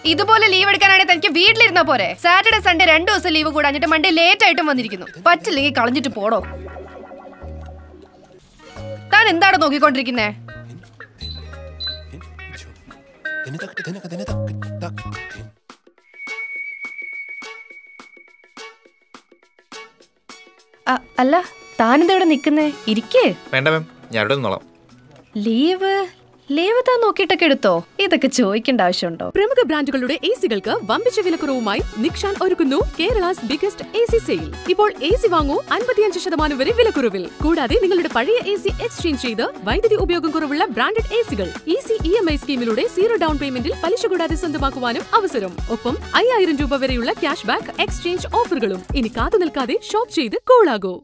ഇതുപോലെ ലീവ് എടുക്കാനാണെങ്കിൽ തനിക്ക് വീട്ടിലിരുന്നാ പോരെ സാറ്റർഡേ സൺഡേ രണ്ടു ദിവസം ലീവ് കൂടാഞ്ഞിട്ട് മൺഡേ ലേറ്റ് ആയിട്ടും വന്നിരിക്കുന്നു പറ്റില്ലെങ്കിൽ കളഞ്ഞിട്ട് പോടോ താൻ എന്താണ് നോക്കിക്കൊണ്ടിരിക്കുന്നേ അ- അല്ല താനെന്താ ഇവിടെ നിക്കുന്നേ ഇരിക്കേ വേണ്ട മാം ഞാൻ ഇവിടെ നിന്നോളാം ലീവ് ലീവ് താൻ നോക്കിയിട്ടൊക്കെ എടുത്തോ ഇതൊക്കെ ചോദിക്കേണ്ട ആവശ്യമുണ്ടോ പ്രമുഖ ബ്രാൻഡുകളുടെ എ സികൾക്ക് വമ്പിച്ച വിലക്കുറവുമായി നിക്ഷാൻ ഒരുക്കുന്നു Kerala's biggest A C sale ഇപ്പോൾ എ സി വാങ്ങൂ അൻപത്തിയഞ്ച് ശതമാനം വരെ വിലക്കുറവിൽ കൂടാതെ നിങ്ങളുടെ പഴയ എ സി എക്സ്ചേഞ്ച് ചെയ്ത് വൈദ്യുതി ഉപയോഗം കുറവുള്ള ബ്രാൻഡഡ് എ സികൾ ഈസി ഇ എം ഐ സ്കീമിലൂടെ സീറോ ഡൗൺ പേയ്മെന്റിൽ പലിശ കൂടാതെ സ്വന്തമാക്കുവാനും അവസരം ഒപ്പം അയ്യായിരം രൂപ വരെയുള്ള ക്യാഷ് ബാക്ക് എക്സ്ചേഞ്ച് ഓഫറുകളും ഇനി കാത്തു നിൽക്കാതെ ഷോപ്പ് ചെയ്ത് കൂളാകൂ